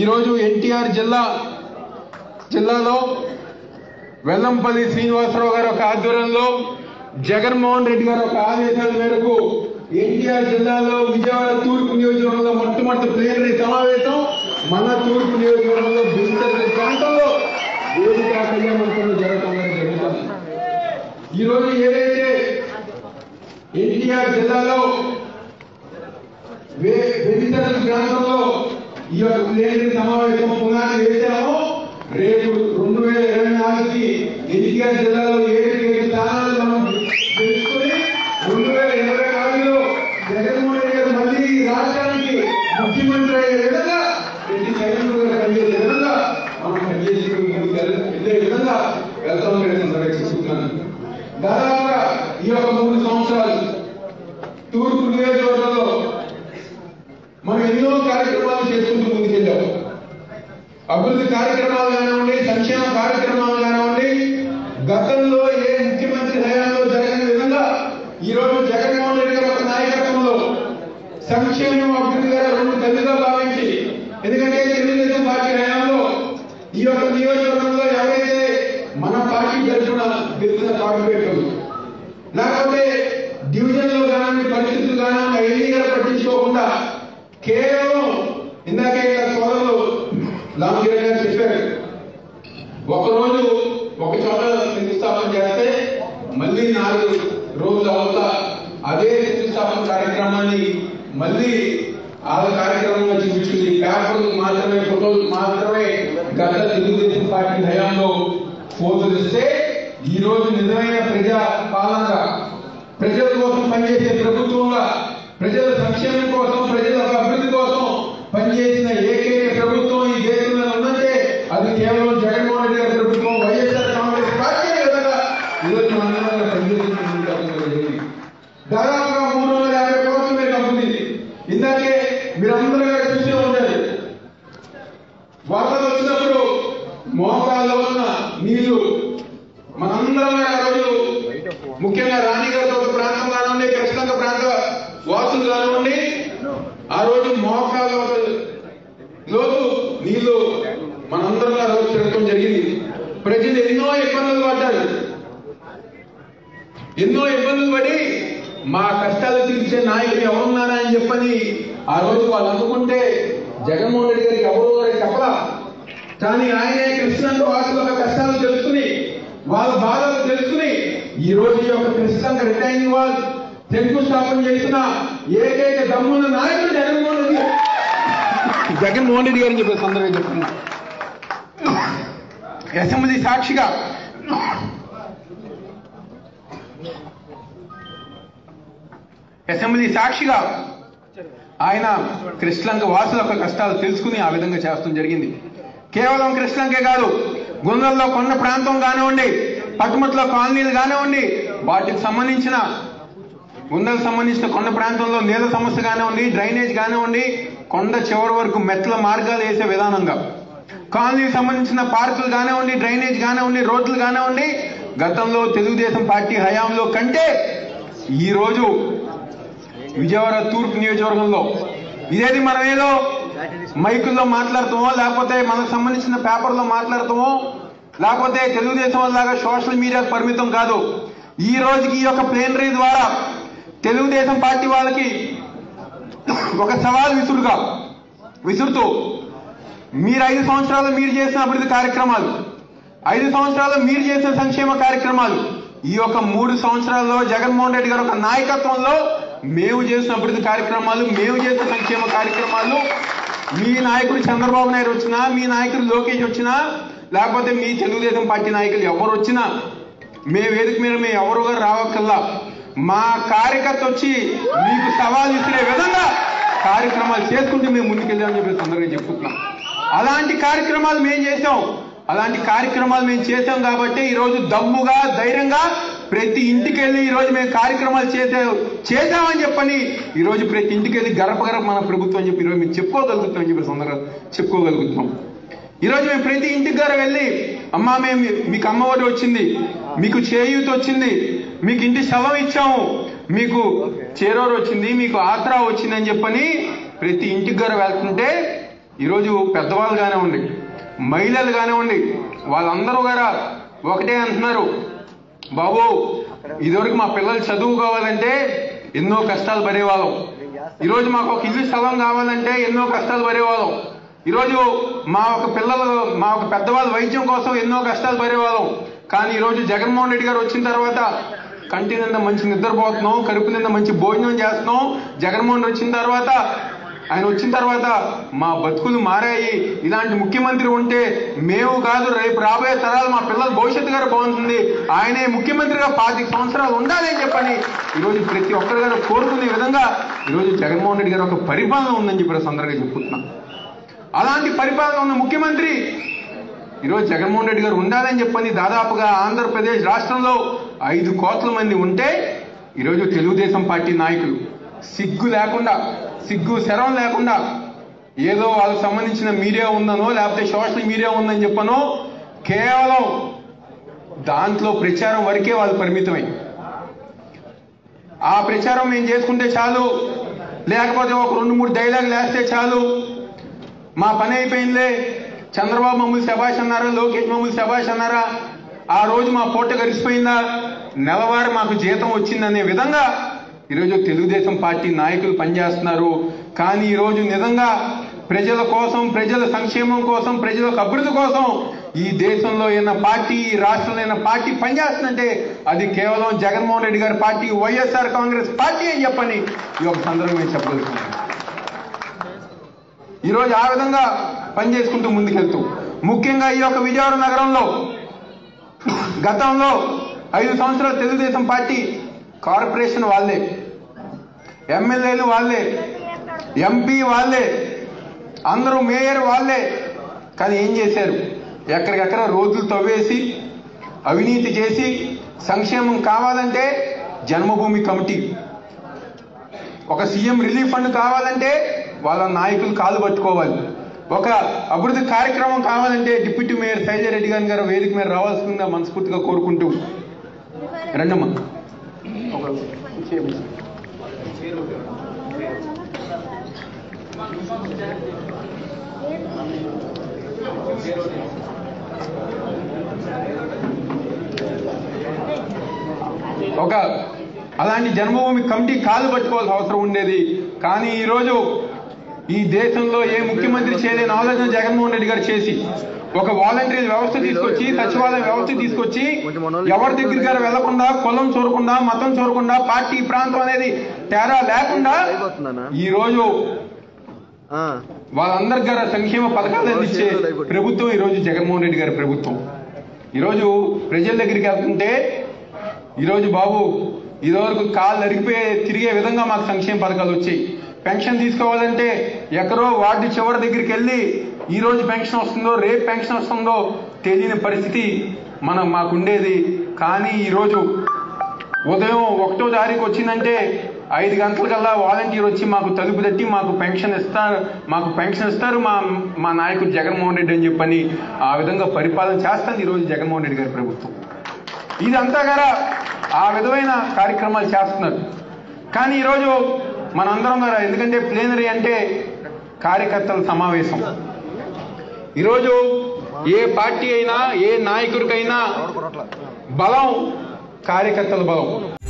ఈరోజు ఎన్టీఆర్ జిల్లా జిల్లాలో వెల్లంపల్లి శ్రీనివాసరావు గారి ఒక ఆధ్వర్యంలో జగన్మోహన్ రెడ్డి గారి ఒక ఆదేశాల మేరకు ఎన్టీఆర్ జిల్లాలో విజయవాడ తూర్పు నియోజకవర్గంలో మొట్టమొదటి ప్లేనరీ సమావేశం మన తూర్పు నియోజకవర్గంలో బిల్సర్లి ప్రాంతంలో వేదిక కళ్యాణంలో జరగడం జరుగుతుంది ఈరోజు ఏదైతే ఎన్టీఆర్ జిల్లాలో వెజిటబుల్ ప్రాంతంలో ఈ యొక్క ప్లేనరీ సమావేశం పునాది వేశామో రేపు రెండు వేల ఇరవై నాలుగుకి ఎన్టీఆర్ జిల్లాలో ఏడు ఏడు స్థానాలు మనం తెలుసుకుని రెండు వేల ఇరవై నాలుగులో జగన్మోహన్ రెడ్డి గారు మళ్ళీ ఈ రాష్ట్రానికి ముఖ్యమంత్రి అయ్యే విధంగా ప్రతి సైనికులు గారు పనిచేసే విధంగా మనం పనిచేసి ముందుకు వెళ్- వెళ్ళే విధంగా వెళ్తామని నేను సంరక్షిస్తున్నాను దాదాపుగా ఈ యొక్క మూడు సంవత్సరాలు తూర్పు నియోజకవర్గంలో మనం ఎన్నో కార్యక్రమాలు చేసుకుంటూ ముందుకెళ్ళాం అభివృద్ధి కార్యక్రమాలు కానివ్వండి సంక్షేమ కార్యక్రమాలు కానివ్వండి గతంలో ఏ ముఖ్యమంత్రి హయాంలో జరగని విధంగా ఈ రోజు జగన్మోహన్ రెడ్డి గారి యొక్క నాయకత్వంలో సంక్షేమం అభివృద్ధి గారు రెండు కలుగా భావించి ఎందుకంటే తెలుగుదేశం పార్టీ హయాంలో ఈ యొక్క నియోజకవర్గంలో ఎవరైతే మన పార్టీ తరఫున గెలిచిన కార్పొరేటర్లు లేకపోతే డివిజన్ లో కానీ పరిస్థితులు కానీ ఎన్ని గారు పట్టించుకోకుండా కేవలం ఇందాకే ఇక్కడ సోదరులు లాంగిర గారు చెప్పారు ఒకరోజు ఒక చోట శంకుస్థాపన చేస్తే మళ్ళీ నాలుగు రోజుల అవత అదే శంకుస్థాపన కార్యక్రమాన్ని మళ్ళీ ఆ కార్యక్రమంగా చూపించింది పేపర్లు మాత్రమే ఫోటోలు మాత్రమే గత తెలుగుదేశం పార్టీ హయాంలో ఫోటోలు ఇస్తే ఈ రోజు నిజమైన ప్రజా పాలనగా ప్రజల కోసం పనిచేసే ప్రభుత్వంగా ప్రజల సంక్షేమం కోసం ప్రజల అభివృద్ధి కోసం పనిచేసిన ఏకైక ప్రభుత్వం ఈ దేశంలో ఉందంటే అది కేవలం జగన్మోహన్ రెడ్డి గారి ప్రభుత్వం వైఎస్ఆర్ కాంగ్రెస్ పార్టీ విధంగా ఈరోజు మనందరం పనిచేస్తుంది దాదాపుగా మూడు వందల యాభై కోట్ల మీద కంపెనీ ఇందాకే మీరందరూ కూడా చూసే ఉంటారు వరదలు వచ్చినప్పుడు మోకాల్లో ఉన్న నీళ్లు మనందరం ఆ రోజు ముఖ్యంగా రాణిగారి ఒక ప్రాంతం కానివ్వండి కృష్ణంగ ప్రాంత వాసులు కానివ్వండి ఆ రోజు మోకాల లోతు నీళ్లు మనందరం ఆ రోజు తిరగడం జరిగింది ప్రజలు ఎన్నో ఇబ్బందులు పడ్డారు ఎన్నో ఇబ్బందులు పడి మా కష్టాలు తీర్చే నాయకులు ఎవరున్నారా అని చెప్పని ఆ రోజు వాళ్ళు అనుకుంటే జగన్మోహన్ రెడ్డి గారికి ఎవరు గారికి చెప్పలా కానీ ఆయనే కృష్ణంగ వాసుల యొక్క కష్టాలు తెలుసుకుని వాళ్ళ బాధలు తెలుసుకుని ఈ రోజు ఈ యొక్క కృష్ణంగ రిటైనింగ్ వాల్ శంకుస్థాపన చేసిన ఏకైక దమ్మున్న నాయకుడు జగన్మోహన్ రెడ్డి గారు. జగన్మోహన్ రెడ్డి గారిని చెప్పే సందర్భంగా చెప్తున్నా అసెంబ్లీ సాక్షిగా అసెంబ్లీ సాక్షిగా ఆయన కృష్ణంక వాసుల యొక్క కష్టాలు తెలుసుకుని ఆ విధంగా చేస్తూ జరిగింది కేవలం కృష్ణంకే కాదు గుందల్లో కొండ ప్రాంతం కానివ్వండి పట్టుమట్లో కాలనీలు కానివ్వండి వాటికి సంబంధించిన గుండెలకు సంబంధించిన కొండ ప్రాంతంలో నీళ్ళ సమస్య కానివ్వండి డ్రైనేజ్ కానివ్వండి కొండ చివరి వరకు మెట్ల మార్గాలు వేసే విధానంగా కాలనీకి సంబంధించిన పార్కులు కానివ్వండి డ్రైనేజ్ కానివ్వండి రోడ్లు కానివ్వండి గతంలో తెలుగుదేశం పార్టీ హయాంలో కంటే ఈ రోజు విజయవాడ తూర్పు నియోజకవర్గంలో ఇదేది మనం ఏదో మైకుల్లో మాట్లాడుతామో లేకపోతే మనకు సంబంధించిన పేపర్లో మాట్లాడతామో లేకపోతే తెలుగుదేశం లాగా సోషల్ మీడియాకు పరిమితం కాదు ఈ రోజుకి ఈ యొక్క ప్లేనరీ ద్వారా తెలుగుదేశం పార్టీ వాళ్ళకి ఒక సవాల్ విసురుగా విసురుతూ మీరు ఐదు సంవత్సరాలు మీరు చేసిన అభివృద్ధి కార్యక్రమాలు ఐదు సంవత్సరాలు మీరు చేసిన సంక్షేమ కార్యక్రమాలు ఈ యొక్క మూడు సంవత్సరాల్లో జగన్మోహన్ రెడ్డి గారు ఒక నాయకత్వంలో మేము చేసిన అభివృద్ధి కార్యక్రమాలు మేము చేసిన సంక్షేమ కార్యక్రమాలు మీ నాయకుడు చంద్రబాబు నాయుడు వచ్చినా మీ నాయకుడు లోకేష్ వచ్చినా లేకపోతే మీ తెలుగుదేశం పార్టీ నాయకులు ఎవరు వచ్చినా మేము వేదిక మీద మేము ఎవరు గారు రావక్కల్లా మా కార్యకర్త వచ్చి మీకు సవాల్ ఇచ్చే విధంగా కార్యక్రమాలు చేసుకుంటూ మేము ముందుకెళ్ళామని చెప్పి తొందరగా చెప్పుకుంటున్నాం అలాంటి కార్యక్రమాలు మేము చేసాం అలాంటి కార్యక్రమాలు మేము చేసాం కాబట్టి ఈ రోజు దమ్ముగా ధైర్యంగా ప్రతి ఇంటికి వెళ్ళి ఈ రోజు మేము కార్యక్రమాలు చేసే చేశామని చెప్పని ఈ రోజు ప్రతి ఇంటికి వెళ్ళి గడప గడప మన ప్రభుత్వం అని చెప్పి ఈరోజు మేము చెప్పుకోగలుగుతాం అని చెప్పి తొందరగా చెప్పుకోగలుగుతున్నాం ఈ రోజు మేము ప్రతి ఇంటికి గారు వెళ్ళి అమ్మా మేము మీకు అమ్మఒడి వచ్చింది మీకు చేయూత వచ్చింది మీకు ఇంటి స్థలం ఇచ్చాము మీకు చేరోరు వచ్చింది మీకు ఆత్రా వచ్చింది అని చెప్పని ప్రతి ఇంటికి గారు వెళ్తుంటే ఈరోజు పెద్దవాళ్ళు కానివ్వండి మహిళలు కానివ్వండి వాళ్ళందరూ కూడా ఒకటే అంటున్నారు బాబు ఇదివరకు మా పిల్లలు చదువు కావాలంటే ఎన్నో కష్టాలు పడేవాళ్ళం ఈరోజు మాకు ఒక ఇల్లు స్థలం కావాలంటే ఎన్నో కష్టాలు పడేవాళ్ళం ఈరోజు మా ఒక పిల్లలు మా ఒక పెద్దవాళ్ళ వైద్యం కోసం ఎన్నో కష్టాలు పడేవాళ్ళం కానీ ఈరోజు జగన్మోహన్ రెడ్డి గారు వచ్చిన తర్వాత కంటి నిండా మంచి నిద్రపోతున్నాం కడుపు నిండా మంచి భోజనం చేస్తున్నాం జగన్మోహన్ వచ్చిన తర్వాత ఆయన వచ్చిన తర్వాత మా బతుకులు మారాయి ఇలాంటి ముఖ్యమంత్రి ఉంటే మేము కాదు రేపు రాబోయే తరాలు మా పిల్లల భవిష్యత్తు గారు బాగుంటుంది ఆయనే ముఖ్యమంత్రిగా పాతిక సంవత్సరాలు ఉండాలి అని చెప్పని ఈరోజు ప్రతి ఒక్కరి గారు కోరుకునే విధంగా ఈరోజు జగన్మోహన్ రెడ్డి గారు ఒక పరిపాలన ఉందని చెప్పి సందర్భంగా చెప్పుకుంటున్నాం అలాంటి పరిపాలన ఉన్న ముఖ్యమంత్రి ఈరోజు జగన్మోహన్ రెడ్డి గారు ఉండాలని చెప్పని దాదాపుగా ఆంధ్రప్రదేశ్ రాష్ట్రంలో ఐదు కోట్ల మంది ఉంటే ఈరోజు తెలుగుదేశం పార్టీ నాయకులు సిగ్గు లేకుండా సిగ్గు శరం లేకుండా ఏదో వాళ్ళకి సంబంధించిన మీడియా ఉందనో లేకపోతే సోషల్ మీడియా ఉందని చెప్పనో కేవలం దాంట్లో ప్రచారం వరకే వాళ్ళు పరిమితమై ఆ ప్రచారం మేము చేసుకుంటే చాలు లేకపోతే ఒక రెండు మూడు డైలాగులు వేస్తే చాలు మా పని అయిపోయిందిలే చంద్రబాబు మమ్మల్ని శభాష్ అన్నారా లోకేష్ మమ్మల్ని శభాష్ అన్నారా ఆ రోజు మా పూట గడిచిపోయిందా నెలవారీ మాకు జీతం వచ్చిందనే విధంగా ఈరోజు తెలుగుదేశం పార్టీ నాయకులు పనిచేస్తున్నారు కానీ ఈరోజు నిజంగా ప్రజల కోసం ప్రజల సంక్షేమం కోసం ప్రజల అభివృద్ధి కోసం ఈ దేశంలో ఏదైనా పార్టీ ఈ రాష్ట్రంలో ఏదైనా పార్టీ పనిచేస్తుందంటే అది కేవలం జగన్మోహన్ రెడ్డి గారి పార్టీ వైఎస్ఆర్ కాంగ్రెస్ పార్టీ అని చెప్పని ఈ యొక్క సందర్భం నేను చెప్పగలుగుతున్నాను ఈరోజు ఆ విధంగా పనిచేసుకుంటూ ముందుకెళ్తూ ముఖ్యంగా ఈ యొక్క విజయవాడ నగరంలో గతంలో ఐదు సంవత్సరాలు తెలుగుదేశం పార్టీ కార్పొరేషన్ వాళ్ళే ఎమ్మెల్యేలు వాళ్ళే ఎంపీ వాళ్ళే అందరూ మేయర్ వాళ్ళే కానీ ఏం చేశారు ఎక్కడికెక్కడ రోజులు తవ్వేసి అవినీతి చేసి సంక్షేమం కావాలంటే జన్మభూమి కమిటీ ఒక సీఎం రిలీఫ్ ఫండ్ కావాలంటే వాళ్ళ నాయకులు కాలు పట్టుకోవాలి ఒక అభివృద్ధి కార్యక్రమం కావాలంటే డిప్యూటీ మేయర్ శైలజరెడ్డి గారి గారు వేదిక మీద రావాల్సిందిగా మనస్ఫూర్తిగా కోరుకుంటూ రండమ్మా ఒక విషయం. ఒక అలాంటి జన్మభూమి కమిటీ కాలు పట్టుకోవాల్సిన అవసరం ఉండేది కానీ ఈరోజు ఈ దేశంలో ఏ ముఖ్యమంత్రి చేయలేని ఆలోచన జగన్మోహన్ రెడ్డి గారు చేసి ఒక వాలంటరీ వ్యవస్థ తీసుకొచ్చి సచివాలయ వ్యవస్థ తీసుకొచ్చి ఎవరి దగ్గర గారు వెళ్లకుండా కులం చూడకుండా మతం చూడకుండా పార్టీ ప్రాంతం అనేది తేడా లేకుండా ఈ రోజు ఆ, వాళ్ళందరి గారు సంక్షేమ పథకాలు అందించే ప్రభుత్వం ఈ రోజు జగన్మోహన్ రెడ్డి గారి ప్రభుత్వం ఈరోజు ప్రజల దగ్గరికి వెళ్తుంటే ఈరోజు బాబు ఇదివరకు కాళ్ళు అరిగిపోయే తిరిగే విధంగా మాకు సంక్షేమ పథకాలు వచ్చాయి పెన్షన్ తీసుకోవాలంటే ఎక్కడో వార్డు చివరి దగ్గరికి వెళ్ళి ఈ రోజు పెన్షన్ వస్తుందో రేపు పెన్షన్ వస్తుందో తెలియని పరిస్థితి మనం మాకుండేది కానీ ఈరోజు ఉదయం ఒకటో తారీఖు వచ్చిందంటే ఐదు గంటలకల్లా వాలంటీర్ వచ్చి మాకు తలుపు తట్టి మాకు పెన్షన్ ఇస్తారు మాకు పెన్షన్ ఇస్తారు మా మా నాయకుడు జగన్మోహన్ రెడ్డి అని చెప్పని ఆ విధంగా పరిపాలన చేస్తుంది ఈరోజు జగన్మోహన్ రెడ్డి గారి ప్రభుత్వం ఇదంతా కూడా ఆ విధమైన కార్యక్రమాలు చేస్తున్నారు కానీ ఈరోజు మనందరం కూడా ఎందుకంటే ప్లేనరీ అంటే కార్యకర్తల సమావేశం ఈరోజు ఏ పార్టీ అయినా ఏ నాయకుడికైనా బలం కార్యకర్తల బలం